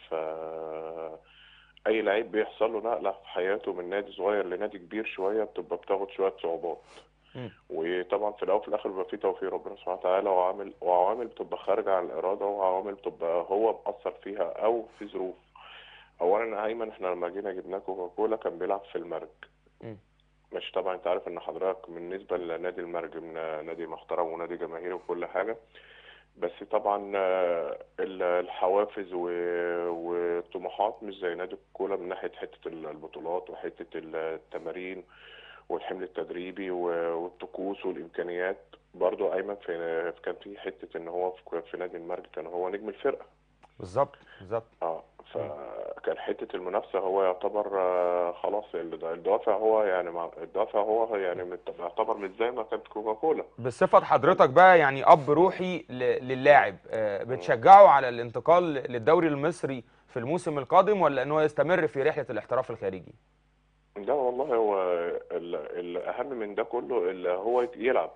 آه، اي لعيب بيحصل له نقلة في حياته من نادي صغير لنادي كبير شوية بتبقى بتاخد شوية صعوبات مم. وطبعا في الاول وفي الاخر بيبقى فيه توفيق ربنا سبحانه وتعالى وعامل وعوامل بتبقى خارجة عن الإرادة وعوامل بتبقى هو مأثر فيها أو في ظروف أولا أيمن احنا لما جينا جبناه كوكاكولا كان بيلعب في المرج مم. مش طبعا انت عارف ان حضرتك بالنسبة لنادي المرج من نادي محترم ونادي جماهيري وكل حاجة بس طبعا آه، ال- الحوافز و- والطموحات مش زي نادي الكولا من ناحية حتة البطولات وحتة التمارين والحمل التدريبي و- والطقوس والإمكانيات برضو أيمن في كان في حتة إن هو في في نادي المرج كان هو نجم الفرقة بالظبط بالظبط اه فكان حتة المنافسة هو يعتبر آه، خلاص الد- الدافع هو يعني مع- الدافع هو يعني مت- يعتبر مش زي ما كانت كوكاكولا بصفة حضرتك بقى يعني أب روحي ل- للاعب آه، بتشجعه على الانتقال للدوري المصري في الموسم القادم ولا إن هو يستمر في رحلة الاحتراف الخارجي؟ ده والله هو ال- الأهم من ده كله اللي هو يلعب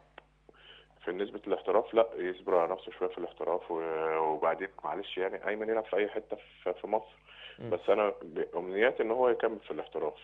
في نسبة الاحتراف لا يصبر على نفسه شوية في الاحتراف و- وبعدين معلش يعني أيمن يلعب في أي حتة في في مصر مم. بس انا امنياتي ان هو يكمل في الاحتراف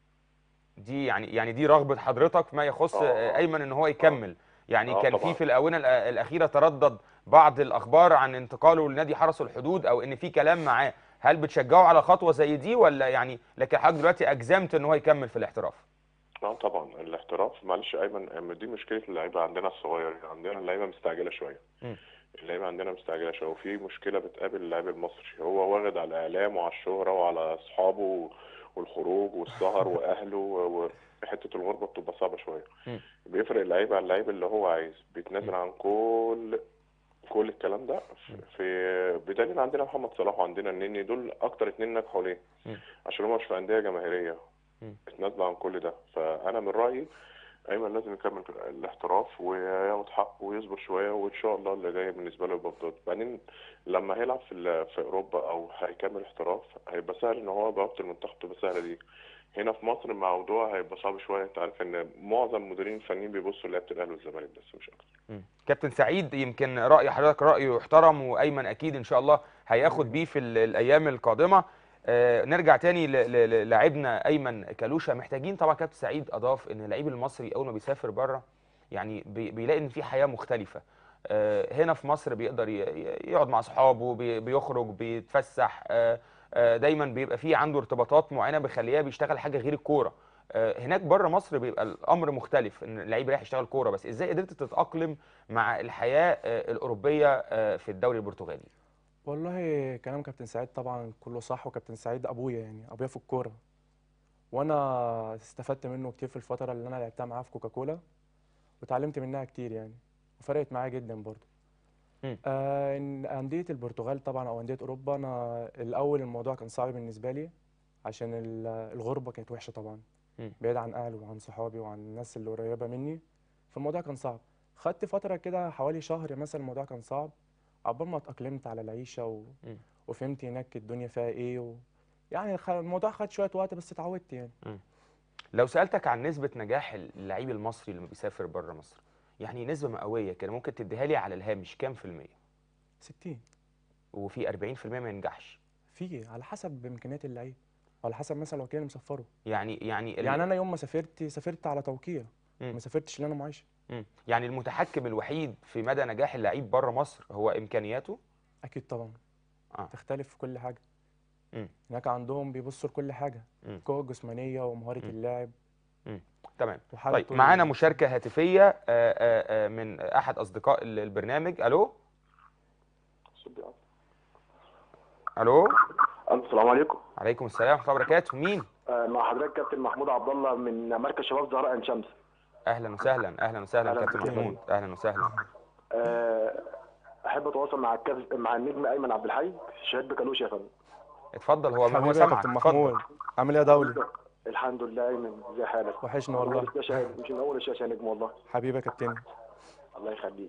دي يعني يعني دي رغبة حضرتك ما يخص آه، آه، آه. ايمن ان هو يكمل يعني آه، كان في طبعاً. في الاونه الأ- الاخيره تردد بعض الاخبار عن انتقاله لنادي حرس الحدود او ان في كلام معاه هل بتشجعه على خطوه زي دي ولا يعني لكن حضرتك دلوقتي اجزمت ان هو يكمل في الاحتراف اه طبعا الاحتراف معلش ايمن أم دي مشكله اللعيبه عندنا الصغير عندنا اللعيبه مستعجله شويه مم. اللعيبه عندنا مستعجله شويه وفي مشكله بتقابل اللاعب المصري هو واخد على الاعلام وعلى الشهره وعلى اصحابه والخروج والسهر واهله و- وحته الغربه بتبقى صعبه شويه مم. بيفرق اللعيب عن اللعيب اللي هو عايز بيتنازل عن كل كل الكلام ده في- في بدليل عندنا محمد صلاح وعندنا النني دول اكتر اتنين نجحوا ليه مم. عشان هم مش في انديه جماهيريه مم. اتنازلوا عن كل ده فانا من رايي ايمن لازم يكمل الاحتراف وياخد حقه ويصبر شويه وان شاء الله اللي جاي بالنسبه له يبقى بطولة بعدين لما هيلعب في ال- في اوروبا او هيكمل احتراف هيبقى سهل ان هو بوابه المنتخب تبقى سهله دي هنا في مصر الموضوع هيبقى صعب شويه انت عارف ان معظم المديرين الفنيين بيبصوا لعيبه الاهلي والزمالك بس مش اكتر مم. كابتن سعيد يمكن راي حضرتك راي يحترم وايمن اكيد ان شاء الله هياخد بيه في ال- الايام القادمه آه نرجع تاني ل- ل- للاعبنا ايمن كالوشا محتاجين طبعا كابتن سعيد اضاف ان اللعيب المصري اول ما بيسافر بره يعني بي- بيلاقي ان في حياه مختلفه آه هنا في مصر بيقدر ي- ي- يقعد مع اصحابه بي- بيخرج بيتفسح آه آه دايما بيبقى في عنده ارتباطات معينه بيخليه بيشتغل حاجه غير الكوره آه، هناك بره مصر بيبقى الامر مختلف ان اللعيب رايح يشتغل كوره بس ازاي قدرت تتاقلم مع الحياه آه، الاوروبيه آه، في الدوري البرتغالي والله كلام كابتن سعيد طبعا كله صح وكابتن سعيد ابويا يعني ابويا في الكوره وانا استفدت منه كتير في الفتره اللي انا لعبتها معاه في كوكاكولا وتعلمت منها كتير يعني وفرقت معايا جدا برضه مم. آه إن انديه البرتغال طبعا او انديه اوروبا انا الاول الموضوع كان صعب بالنسبه لي عشان ال- الغربه كانت وحشه طبعا مم. بعيد عن اهلي وعن صحابي وعن الناس اللي قريبه مني فالموضوع كان صعب خدت فتره كده حوالي شهر مثلا الموضوع كان صعب عقبال ما اتأقلمت على العيشة و... مم. وفهمت هناك الدنيا فيها ايه و... يعني خ- الموضوع خد شوية وقت بس اتعودت يعني لو سالتك عن نسبه نجاح اللعيب المصري لما بيسافر بره مصر يعني نسبه مئويه كده ممكن تديها لي على الهامش كام في الميه 60 وفي 40% ما ينجحش في على حسب إمكانيات اللعيب على حسب مثلا لو كان مسفره يعني يعني ال- يعني أنا يوم ما سافرت سافرت على توقيع مم. ما سافرتش اللي أنا معيش مم. يعني المتحكم الوحيد في مدى نجاح اللعيب بره مصر هو امكانياته أكيد طبعا آه. تختلف في كل حاجة مم. هناك عندهم بيبصوا لكل حاجة مم. القوة الجسمانية ومهارة مم. اللاعب تمام وحالته طيب معانا ال- مشاركه هاتفيه آه، آه، آه، من احد اصدقاء ال- البرنامج الو الو السلام عليكم عليكم السلام ورحمه الله وبركاته مين آه، مع حضرتك كابتن محمود عبد الله من مركز شباب زهراء عين شمس اهلا وسهلا اهلا وسهلا أهلا كابتن بك. محمود اهلا وسهلا آه، احب اتواصل مع الكابتن مع النجم ايمن عبد الحي شهيد بكالوش يا فندم اتفضل هو هو حبيبي يا سامعك كابتن اتفضل محمود عامل ايه يا دولي الحمد لله ايمن ازي حالك وحشنا من أول والله الشاشه مش من اول الشاشه يا نجم والله حبيبي يا كابتن الله يخليك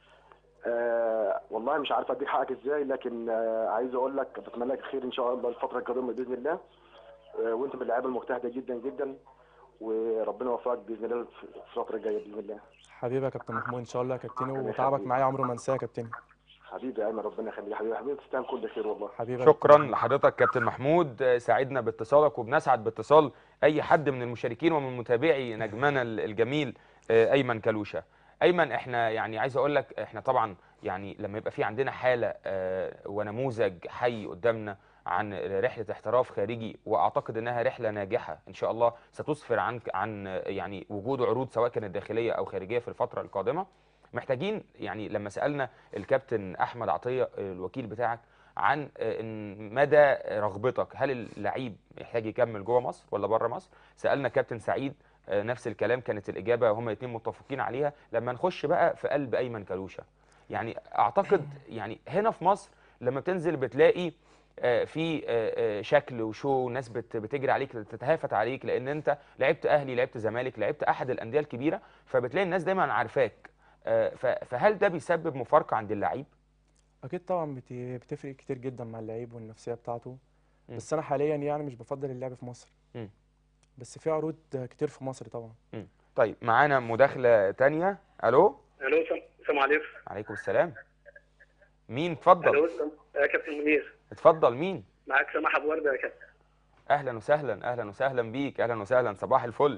آه والله مش عارف اديك حقك ازاي لكن آه عايز اقول لك بتمنى لك الخير ان شاء الله الفتره القادمه باذن الله آه وانت من اللعيبه المجتهده جدا جدا وربنا يوفقك باذن الله في في الفتره الجايه باذن الله حبيبي يا كابتن محمود ان شاء الله يا كابتن ربنا وتعبك يخليك. معايا عمره ما انساه يا كابتن حبيبي يا ايمن ربنا يخليك حبيبي حبيبي تستاهل كل خير والله حبيبي يا شكرا كابتن. لحضرتك كابتن محمود آه، سعدنا باتصالك وبنسعد باتصال اي حد من المشاركين ومن متابعي نجمنا ال- الجميل آه، ايمن كالوشا ايمن احنا يعني عايز اقول لك احنا طبعا يعني لما يبقى في عندنا حاله آه، ونموذج حي قدامنا عن رحله احتراف خارجي واعتقد انها رحله ناجحه ان شاء الله ستسفر عن عن آه، يعني وجود عروض سواء كانت داخليه او خارجيه في الفتره القادمه محتاجين يعني لما سالنا الكابتن احمد عطيه آه، الوكيل بتاعك عن آه، إن مدى رغبتك هل اللعيب يحتاج يكمل جوه مصر ولا بره مصر سالنا كابتن سعيد آه، نفس الكلام كانت الاجابه هما الاثنين متفقين عليها لما نخش بقى في قلب ايمن كالوشا يعني اعتقد يعني هنا في مصر لما بتنزل بتلاقي آه، في آه، آه، شكل وشو وناس بت- بتجري عليك تتهافت عليك لان انت لعبت اهلي لعبت زمالك لعبت احد الانديه الكبيره فبتلاقي الناس دايما عارفاك آه، ف- فهل ده بيسبب مفارقه عند اللعيب اكيد طبعا بت- بتفرق كتير جدا مع اللعيب والنفسيه بتاعته مم. بس انا حاليا يعني مش بفضل اللعب في مصر مم. بس في عروض كتير في مصر طبعا طيب معانا مداخله تانية الو الو سلام- السلام عليكم عليكم السلام مين اتفضل الو سلام- يا كابتن منير اتفضل مين معاك سماح ابو ورده يا كابتن اهلا وسهلا اهلا وسهلا بيك اهلا وسهلا صباح الفل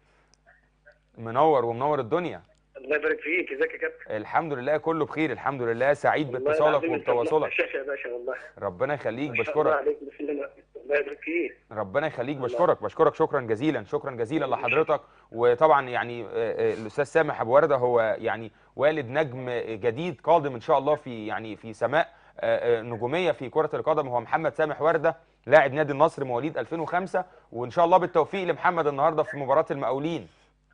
منور ومنور الدنيا الله يبارك فيك ازيك يا كابتن الحمد لله كله بخير الحمد لله سعيد والله باتصالك العظيم أنت منور وبتواصلك الشاشه يا باشا والله ربنا يخليك ما شاء الله بشكرك عليك بسم الله الله يبارك فيك ربنا يخليك الله. بشكرك بشكرك شكرا جزيلا شكرا جزيلا لحضرتك وطبعا يعني آه، آه، الاستاذ سامح ابو ورده هو يعني والد نجم جديد قادم ان شاء الله في يعني في سماء آه، آه، نجوميه في كره القدم هو محمد سامح ورده لاعب نادي النصر مواليد 2005 وان شاء الله بالتوفيق لمحمد النهارده في مباراه المقاولين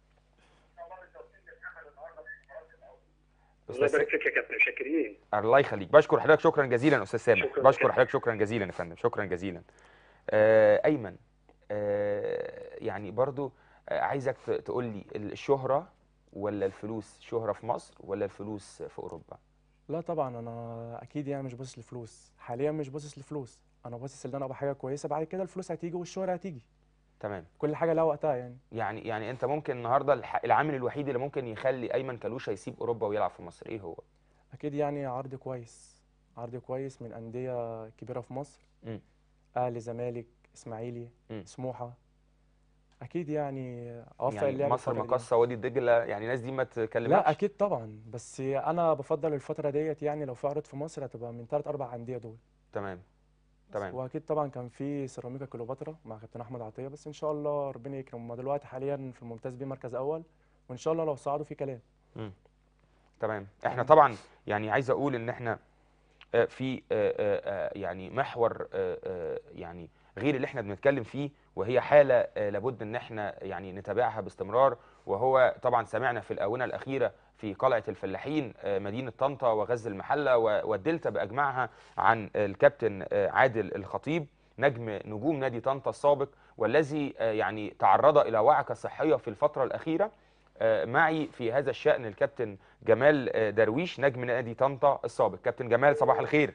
الله أستاذ يبارك فيك يا كابتن شاكرين الله يخليك بشكر حضرتك شكرا جزيلا استاذ سامح شكراً بشكر جزيلاً. حضرتك شكرا جزيلا يا فندم شكرا جزيلا آه ايمن آه يعني برضو آه عايزك ت- تقول لي الشهرة ولا الفلوس شهرة في مصر ولا الفلوس في اوروبا لا طبعا انا اكيد يعني مش باصص لفلوس حاليا مش باصص لفلوس انا باصص ان انا ابقى حاجه كويسه بعد كده الفلوس هتيجي والشهره هتيجي تمام كل حاجه لها وقتها يعني يعني يعني انت ممكن النهارده الح- العامل الوحيد اللي ممكن يخلي ايمن كلوشه يسيب اوروبا ويلعب في مصر ايه هو اكيد يعني عرض كويس عرض كويس من انديه كبيره في مصر مم. اهلي زمالك اسماعيلي مم. سموحه اكيد يعني اوفق يعني اللعب مصر الفترة دي. مقصه وادي دجله يعني الناس دي ما تكلمكش لا اكيد طبعا بس انا بفضل الفتره ديت يعني لو في عروض في مصر هتبقى من ثلاث اربع انديه دول تمام بس تمام. واكيد طبعا كان في سيراميكا كليوباترا مع كابتن احمد عطيه بس ان شاء الله ربنا يكرم هما دلوقتي حاليا في الممتاز بيه مركز اول وان شاء الله لو صعدوا في كلام تمام احنا طبعا يعني عايز اقول ان احنا آه، في آه، آه، آه، يعني محور آه، آه، يعني غير اللي احنا بنتكلم فيه وهي حاله آه، لابد ان احنا يعني نتابعها باستمرار وهو طبعا سمعنا في الاونه الاخيره في قلعه الفلاحين آه، مدينه طنطا وغزل المحله و- والدلتا باجمعها عن الكابتن آه، عادل الخطيب نجم نجوم نادي طنطا السابق والذي آه، يعني تعرض الى وعكه صحيه في الفتره الاخيره آه، معي في هذا الشأن الكابتن جمال آه، درويش نجم نادي طنطا السابق كابتن جمال صباح الخير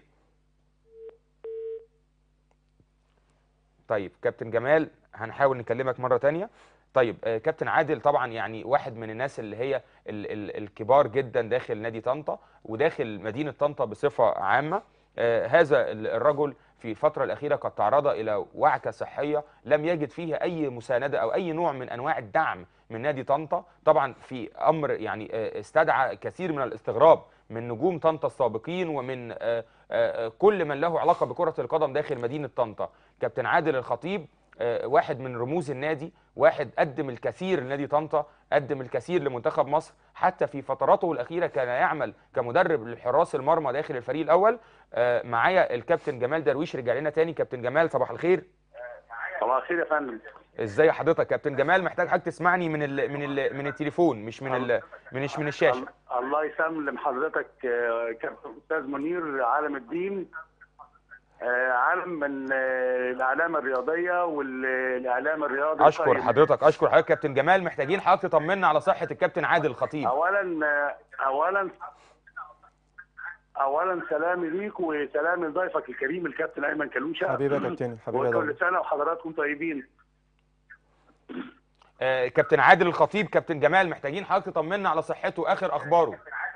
طيب كابتن جمال هنحاول نكلمك مرة تانية طيب آه، كابتن عادل طبعا يعني واحد من الناس اللي هي ال ال الكبار جدا داخل نادي طنطا وداخل مدينة طنطا بصفة عامة آه، هذا ال- الرجل في الفترة الأخيرة قد تعرض إلى وعكة صحية لم يجد فيها أي مساندة أو أي نوع من أنواع الدعم من نادي طنطا طبعا في أمر يعني آه، استدعى كثير من الاستغراب من نجوم طنطا السابقين ومن آه، آه، كل من له علاقة بكرة القدم داخل مدينة طنطا كابتن عادل الخطيب آه، واحد من رموز النادي واحد قدم الكثير لنادي طنطا قدم الكثير لمنتخب مصر حتى في فتراته الأخيرة كان يعمل كمدرب لحراس المرمى داخل الفريق الأول آه، معايا الكابتن جمال درويش رجع لنا تاني كابتن جمال صباح الخير صباح الخير يا فندم ازاي حضرتك كابتن جمال محتاج حضرتك تسمعني من ال من ال من التليفون مش من ال مش من الشاشة الله يسلم حضرتك آه، كابتن استاذ منير عالم الدين آه، عالم من آه، الاعلام الرياضيه والاعلام الرياضي اشكر طيب. حضرتك اشكر حضرتك كابتن جمال محتاجين حضرتك تطمنا على صحة الكابتن عادل الخطيب اولا آه، اولا اولا سلامي ليك وسلامي لضيفك الكريم الكابتن ايمن كلوشه حبيبي يا كابتن حبيبي يا وكل دولة. سنه وحضراتكم طيبين آه، كابتن عادل الخطيب كابتن جمال محتاجين حضرتك تطمنا على صحته اخر اخباره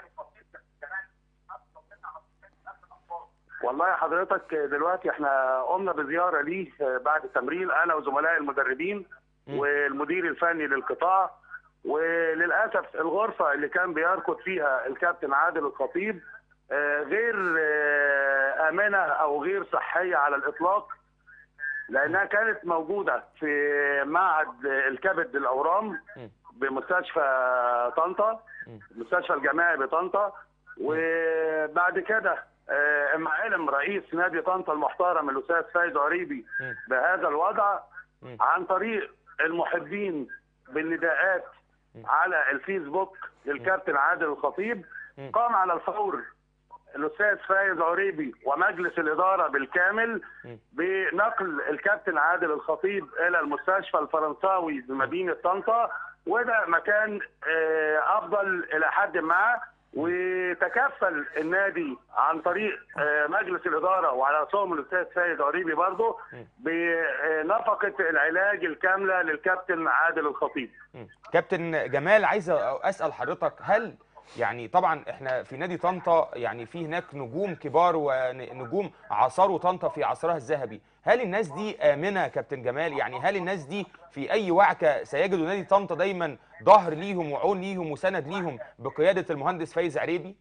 والله حضرتك دلوقتي احنا قمنا بزياره ليه بعد التمرين انا وزملائي المدربين مم. والمدير الفني للقطاع وللاسف الغرفه اللي كان بيركض فيها الكابتن عادل الخطيب آه، غير آه، امنه او غير صحيه على الاطلاق لانها كانت موجوده في معهد الكبد الاورام مم. بمستشفى طنطا مم. المستشفى الجامعي بطنطا وبعد كده آه، اما علم رئيس نادي طنطا المحترم الاستاذ سيد عريبي مم. بهذا الوضع مم. عن طريق المحبين بالنداءات مم. على الفيسبوك للكابتن عادل الخطيب مم. قام على الفور الاستاذ فايز عريبي ومجلس الاداره بالكامل مم. بنقل الكابتن عادل الخطيب الى المستشفى الفرنساوي بمدينه طنطا وده مكان آه، افضل الى حد ما وتكفل النادي عن طريق آه، مجلس الاداره وعلى راسهم الاستاذ سيد عريبي برضه مم. بنفقه العلاج الكامله للكابتن عادل الخطيب مم. كابتن جمال عايز اسال حضرتك هل يعني طبعا احنا في نادي طنطا يعني في هناك نجوم كبار ونجوم عاصروا طنطا في عصرها الذهبي هل الناس دي امنه يا كابتن جمال يعني هل الناس دي في اي وعكه سيجدوا نادي طنطا دايما ظهر ليهم وعون ليهم وسند ليهم بقياده المهندس فايز عريبي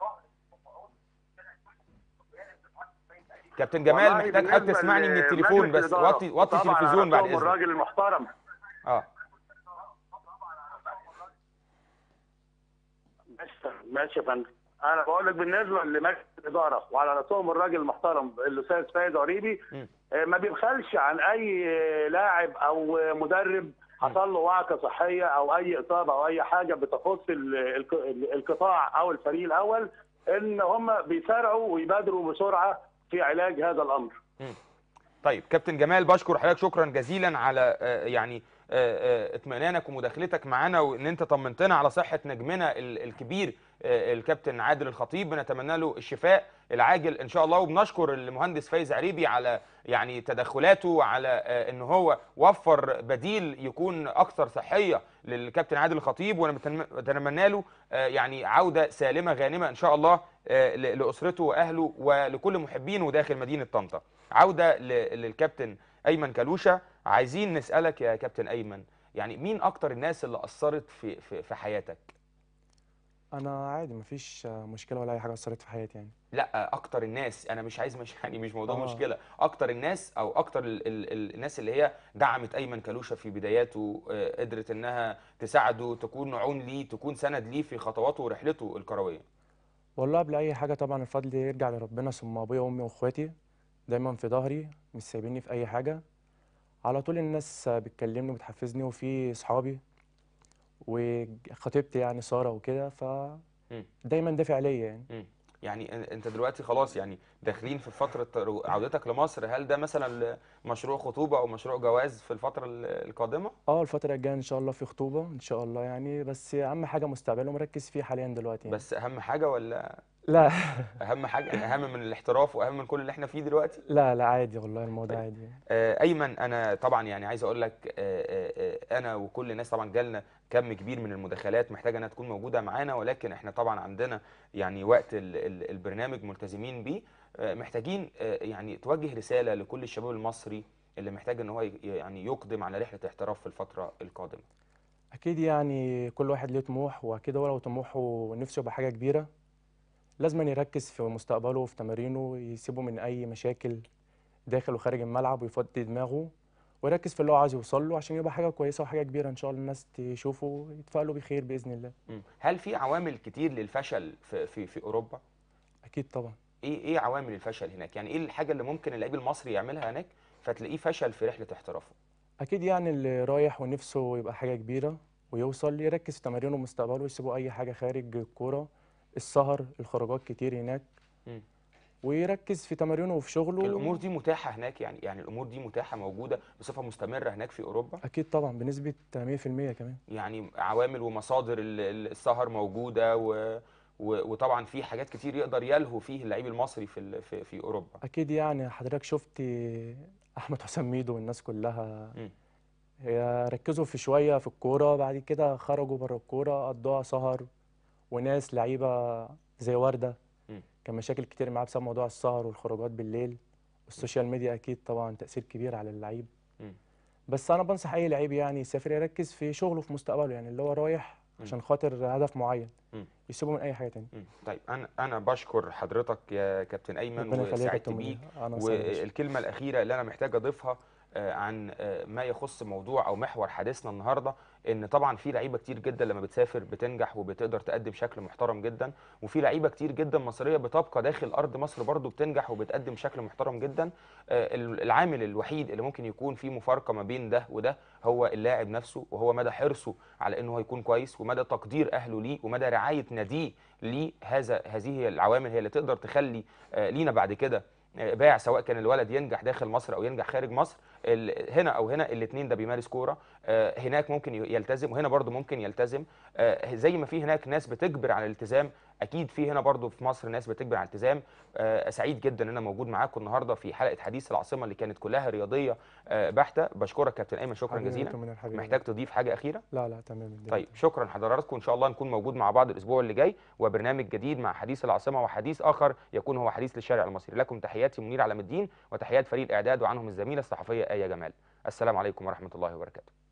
كابتن جمال والله محتاج حضرتك بالنسبة تسمعني من لمجلس التليفون بس الإدارة، وطي وطي طبعاً التلفزيون بعد عرفتهم اذنك الراجل المحترم اه ماشي ماشي يا فندم انا بقول لك بالنسبه لمجلس الاداره وعلى راسهم الراجل المحترم الاستاذ فايز عريبي مم. آه، ما بيبخلش عن اي آه، لاعب او آه، مدرب حصل له وعكه صحيه او اي اصابه او اي حاجه بتخص ال- الك- ال- القطاع او الفريق الاول ان هم بيسارعوا ويبادروا بسرعه في علاج هذا الامر طيب كابتن جمال بشكر حضرتك شكرا جزيلا على آه، يعني آه، آه، اطمئنانك ومداخلتك معانا وان انت طمنتنا على صحه نجمنا ال- الكبير آه، الكابتن عادل الخطيب بنتمنى له الشفاء العاجل ان شاء الله وبنشكر المهندس فايز عريبي على يعني تدخلاته وعلى آه، ان هو وفر بديل يكون اكثر صحيه للكابتن عادل الخطيب وانا بتنم- بتمنى له آه، يعني عوده سالمه غانمه ان شاء الله آه، ل- لاسرته واهله ولكل محبينه داخل مدينه طنطا عوده ل- للكابتن ايمن كلوشه عايزين نسالك يا كابتن ايمن يعني مين اكتر الناس اللي اثرت في في, في حياتك انا عادي مفيش مشكله ولا اي حاجه اثرت في حياتي يعني لا اكتر الناس انا مش عايز مش يعني مش موضوع آه. مشكله اكتر الناس او اكتر ال ال ال الناس اللي هي دعمت ايمن كلوشه في بداياته آه، قدرت انها تساعده تكون عون ليه تكون سند ليه في خطواته ورحلته الكرويه والله قبل اي حاجه طبعا الفضل يرجع لربنا ثم ابويا وامي واخواتي دايما في ظهري مش سايبيني في اي حاجه على طول الناس بتكلمني وبتحفزني وفي صحابي وخطيبتي يعني ساره وكده ف مم. دايما دافع ليا يعني مم. يعني أن- انت دلوقتي خلاص يعني داخلين في فتره رو- عودتك لمصر هل ده مثلا مشروع خطوبه او مشروع جواز في الفتره ال- القادمه اه الفتره الجايه ان شاء الله في خطوبه ان شاء الله يعني بس اهم حاجه مستقبله مركز فيه حاليا دلوقتي يعني. بس اهم حاجه ولا لا اهم حاجه اهم من الاحتراف واهم من كل اللي احنا فيه دلوقتي لا لا عادي والله الموضوع عادي يعني. آه، ايمن انا طبعا يعني عايز اقول لك آه، آه، آه، انا وكل الناس طبعا جالنا كم كبير من المداخلات محتاجه انها تكون موجوده معانا ولكن احنا طبعا عندنا يعني وقت ال- ال- البرنامج ملتزمين بيه آه، محتاجين آه، يعني توجه رساله لكل الشباب المصري اللي محتاج ان هو ي- يعني يقدم على رحله احتراف في الفتره القادمه اكيد يعني كل واحد ليه طموح واكيد هو لو طموحه نفسه يبقى حاجه كبيره لازم يركز في مستقبله وفي تمارينه يسيبه من اي مشاكل داخل وخارج الملعب ويفضي دماغه ويركز في اللي هو عايز يوصل له عشان يبقى حاجه كويسه وحاجه كبيره ان شاء الله الناس تشوفه ويتفائلوا بخير باذن الله مم. هل في عوامل كتير للفشل في في في اوروبا اكيد طبعا ايه ايه عوامل الفشل هناك يعني ايه الحاجه اللي ممكن اللعيب المصري يعملها هناك فتلاقيه فشل في رحله احترافه اكيد يعني اللي رايح ونفسه يبقى حاجه كبيره ويوصل يركز في تمارينه ومستقبله ويسيبوا اي حاجه خارج الكوره السهر الخروجات كتير هناك مم. ويركز في تمارينه وفي شغله الامور دي متاحه هناك يعني يعني الامور دي متاحه موجوده بصفه مستمره هناك في اوروبا اكيد طبعا بنسبه 100% كمان يعني عوامل ومصادر ال- ال- السهر موجوده و و- وطبعا في حاجات كتير يقدر يلهو فيه اللعيب المصري في ال- في, في اوروبا اكيد يعني حضرتك شفت احمد حسام ميدو والناس كلها مم. هي ركزوا في شويه في الكوره بعد كده خرجوا بره الكوره قضوها سهر وناس لعيبه زي ورده مم. كان مشاكل كتير معاه بسبب موضوع السهر والخروجات بالليل والسوشيال ميديا اكيد طبعا تاثير كبير على اللعيب مم. بس انا بنصح اي لعيب يعني يسافر يركز في شغله في مستقبله يعني اللي هو رايح مم. عشان خاطر هدف معين مم. يسيبه من اي حاجه تانية مم. طيب انا انا بشكر حضرتك يا كابتن ايمن ربنا يخليك يا وسعدت كابتن بيك منير. انا سعيد يا باشا. والكلمة الأخيرة اللي أنا محتاج أضيفها آه، عن آه، ما يخص موضوع أو محور حديثنا النهاردة إن طبعا في لعيبة كتير جدا لما بتسافر بتنجح وبتقدر تقدم شكل محترم جدا وفي لعيبة كتير جدا مصرية بتبقى داخل أرض مصر برضو بتنجح وبتقدم شكل محترم جدا آه، العامل الوحيد اللي ممكن يكون فيه مفارقة ما بين ده وده هو اللاعب نفسه وهو مدى حرصه على إنه هو يكون كويس ومدى تقدير أهله ليه ومدى رعاية ناديه ليه هذا هذه هي العوامل هي اللي تقدر تخلي آه، لينا بعد كده باع سواء كان الولد ينجح داخل مصر او ينجح خارج مصر ال- هنا او هنا الاثنين ده بيمارس كوره آه، هناك ممكن ي- يلتزم وهنا برضو ممكن يلتزم آه، زي ما في هناك ناس بتجبر على الالتزام اكيد في هنا برضو في مصر ناس بتجبر على الالتزام آه، سعيد جدا ان انا موجود معاكم النهارده في حلقه حديث العاصمه اللي كانت كلها رياضيه آه، بحته بشكرك كابتن ايمن شكرا حبيبي جزيلا أنتم من الحبيب. محتاج تضيف حاجه اخيره لا لا تمام الدنيا. طيب شكرا حضراتكم ان شاء الله نكون موجود مع بعض الاسبوع اللي جاي وبرنامج جديد مع حديث العاصمه وحديث اخر يكون هو حديث للشارع المصري لكم تحياتي منير علام الدين وتحيات فريق الاعداد وعنهم الزميله الصحفيه ايه جمال السلام عليكم ورحمه الله وبركاته